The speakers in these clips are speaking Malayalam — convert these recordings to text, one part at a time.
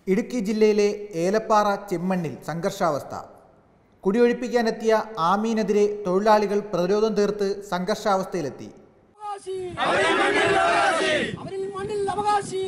ഇടുക്കി ജില്ലയിലെ ഏലപ്പാറ ചെമ്മണ്ണിൽ സംഘർഷാവസ്ഥ കുടിയൊഴിപ്പിക്കാനെത്തിയ ആമീനെതിരെ തൊഴിലാളികൾ പ്രതിരോധം തീർത്ത് സംഘർഷാവസ്ഥയിലെത്തി അവകാശി അവരിൽ മണ്ണിൽ അവകാശി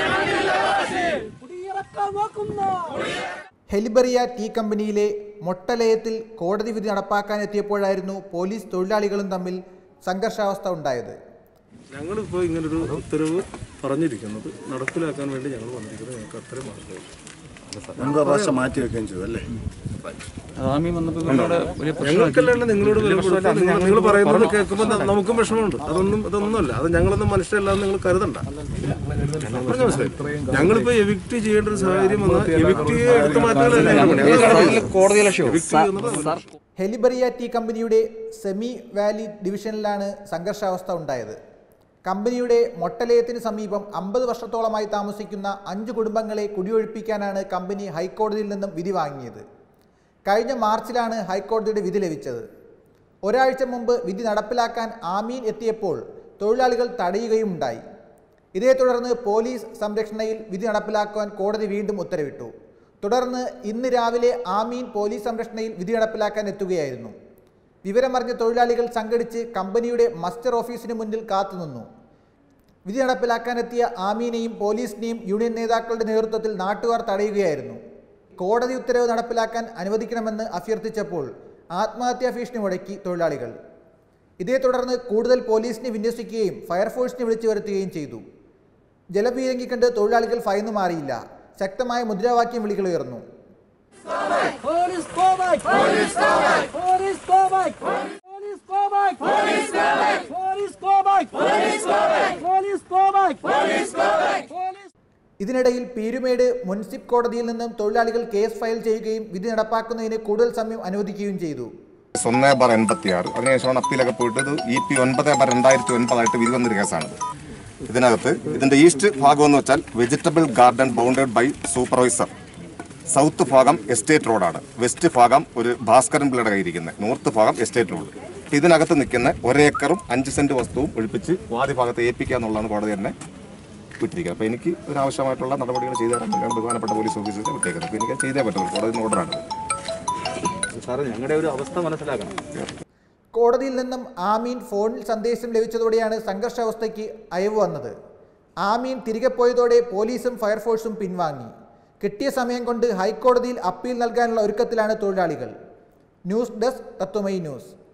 കുടിയിറക്കാൻ നോക്കുന്ന ഹെലിബറിയ ടീ കമ്പനിയിലെ മൊട്ടലയത്തിൽ കോടതി വിധി നടപ്പാക്കാനെത്തിയപ്പോഴായിരുന്നു പോലീസ് തൊഴിലാളികളും തമ്മിൽ സംഘർഷാവസ്ഥ ഉണ്ടായത് ഞങ്ങളിപ്പോൾ ഇങ്ങനൊരു ഉത്തരവ് പറഞ്ഞിരിക്കുന്നത് നടപ്പിലാക്കാൻ വേണ്ടി ഞങ്ങൾ വന്നിരിക്കുന്നത് ഞങ്ങൾക്ക് അത്രയും മാർഗ്ഗമില്ല രണ്ട് പ്രാവശ്യം മാറ്റി വെക്കുകയും ചെയ്തു അല്ലേ ആമി വന്നപ്പോൾ ഇവരുടെ വലിയ ഞങ്ങൾക്കല്ല നിങ്ങളോട് വില കൊടുത്ത് നിങ്ങൾ നിങ്ങൾ പറയുന്നത് കേൾക്കുമ്പോൾ ന- നമുക്കും വിഷമമുണ്ട് അതൊന്നും ഇതൊന്നുമല്ല അത് ഞങ്ങളൊന്നും മനുഷ്യരല്ലാന്ന് നിങ്ങൾ കരുതണ്ട പറഞ്ഞ മനസ്സിലായി ഞങ്ങളിപ്പോ എവിക്ട് ചെയ്യേണ്ട ഒരു സാഹചര്യം വന്നാൽ എവിക്ട് എടുത്ത് മാറ്റുകയല്ല ഞങ്ങളുടെ പണി. കോടതി ലക്ഷ്യം evict ചെയ്യുന്നത് ഹെലിബറിയ ടീ കമ്പനിയുടെ സെമി വാലി ഡിവിഷനിലാണ് സംഘർഷാവസ്ഥ ഉണ്ടായത് കമ്പനിയുടെ മൊട്ടലയത്തിന് സമീപം അമ്പത് വർഷത്തോളമായി താമസിക്കുന്ന അഞ്ച് കുടുംബങ്ങളെ കുടിയൊഴിപ്പിക്കാനാണ് കമ്പനി ഹൈക്കോടതിയിൽ നിന്നും വിധി വാങ്ങിയത് കഴിഞ്ഞ മാർച്ചിലാണ് ഹൈക്കോടതിയുടെ വിധി ലഭിച്ചത് ഒരാഴ്ച മുമ്പ് വിധി നടപ്പിലാക്കാൻ ആമീൻ എത്തിയപ്പോൾ തൊഴിലാളികൾ തടയുകയും ഉണ്ടായി ഇതേ തുടർന്ന് പോലീസ് സംരക്ഷണയിൽ വിധി നടപ്പിലാക്കുവാൻ കോടതി വീണ്ടും ഉത്തരവിട്ടു തുടർന്ന് ഇന്ന് രാവിലെ ആമീൻ പോലീസ് സംരക്ഷണയിൽ വിധി നടപ്പിലാക്കാൻ എത്തുകയായിരുന്നു വിവരമറിഞ്ഞ തൊഴിലാളികൾ സംഘടിച്ച് കമ്പനിയുടെ മസ്റ്റർ ഓഫീസിന് മുന്നിൽ കാത്തുനിന്നു വിധി നടപ്പിലാക്കാനെത്തിയ ആമീനെയും പോലീസിനെയും യൂണിയൻ നേതാക്കളുടെ നേതൃത്വത്തിൽ നാട്ടുകാർ തടയുകയായിരുന്നു കോടതി ഉത്തരവ് നടപ്പിലാക്കാൻ അനുവദിക്കണമെന്ന് അഭ്യർത്ഥിച്ചപ്പോൾ ആത്മഹത്യാ ഭീഷണി മുടക്കി തൊഴിലാളികൾ ഇതേ തുടർന്ന് കൂടുതൽ പോലീസിനെ വിന്യസിക്കുകയും ഫയർഫോഴ്സിനെ വിളിച്ചു വരുത്തുകയും ചെയ്തു ജലപീരങ്കി കണ്ട് തൊഴിലാളികൾ ഭയന്നു മാറിയില്ല ശക്തമായ മുദ്രാവാക്യം വിളികളുയർന്നു police go back police go back police go back police go back police go back police go back police go back police go back police go back police ഇതിനിടയിൽ പീരുമേട് മുൻസിഫ് കോടതിയിൽ നിന്നും തൊഴിലാളികൾ കേസ് ഫയൽ ചെയ്യുകയും വിധി നടപ്പാക്കുന്നതിന് കൂടുതൽ സമയം അനുവദിക്കുകയും ചെയ്തു ഒന്ന് ബാർ എൺപത്തി ആറ് അതിനുശേഷമാണ് അപ്പീലൊക്കെ പോയിട്ട് ഇത് ഇ പി ഒൻപത് ബാർ രണ്ടായിരത്തി ഒൻപതായിട്ട് വിധി വന്നൊരു കേസാണിത് ഇതിനകത്ത് ഇതിന്റെ ഈസ്റ്റ് ഭാഗം എന്ന് വെച്ചാൽ vegetable garden bounded by supervisor south ഭാഗം എസ്റ്റേറ്റ് റോഡാണ് വെസ്റ്റ് ഭാഗം ഒരു ഭാസ്കരൻ പിള്ളയുടെ കയ്യിരിക്കുന്നത് നോർത്ത് ഭാഗം എസ്റ്റേറ്റ് റോഡ് ഇതിനകത്ത് നിൽക്കുന്ന ഒരേക്കറും അഞ്ച് സെന്റ് വസ്തുവും ഒഴിപ്പിച്ച് വാദി ഭാഗത്ത് ഏൽപ്പിക്കുക എന്നുള്ളതാണ് കോടതി തന്നെ വിട്ടിരിക്കുന്നത് അപ്പോൾ എനിക്ക് ഒരാവശ്യമായിട്ടുള്ള നടപടികൾ ചെയ്തു തരാൻ ഞാൻ ബഹുമാനപ്പെട്ട പോലീസ് ഓഫീസറെ വിട്ടേക്കുന്നത് അപ്പോൾ എനിക്ക് അത് ചെയ്തേ പറ്റുള്ളൂ കോടതി ഓർഡറാണ് സാറ് ഞങ്ങളുടെ ഒരു അവസ്ഥ മനസ്സിലാക്കണം കോടതിയിൽ നിന്നും ആമീൻ ഫോണിൽ സന്ദേശം ലഭിച്ചതോടെയാണ് സംഘർഷാവസ്ഥയ്ക്ക് അയവ് വന്നത് ആമീൻ തിരികെ പോയതോടെ പോലീസും ഫയർഫോഴ്സും പിൻവാങ്ങി കിട്ടിയ സമയം കൊണ്ട് ഹൈക്കോടതിയിൽ അപ്പീൽ നൽകാനുള്ള ഒരുക്കത്തിലാണ് തൊഴിലാളികൾ ന്യൂസ് ഡെസ്ക് തത്വമൈ ന്യൂസ്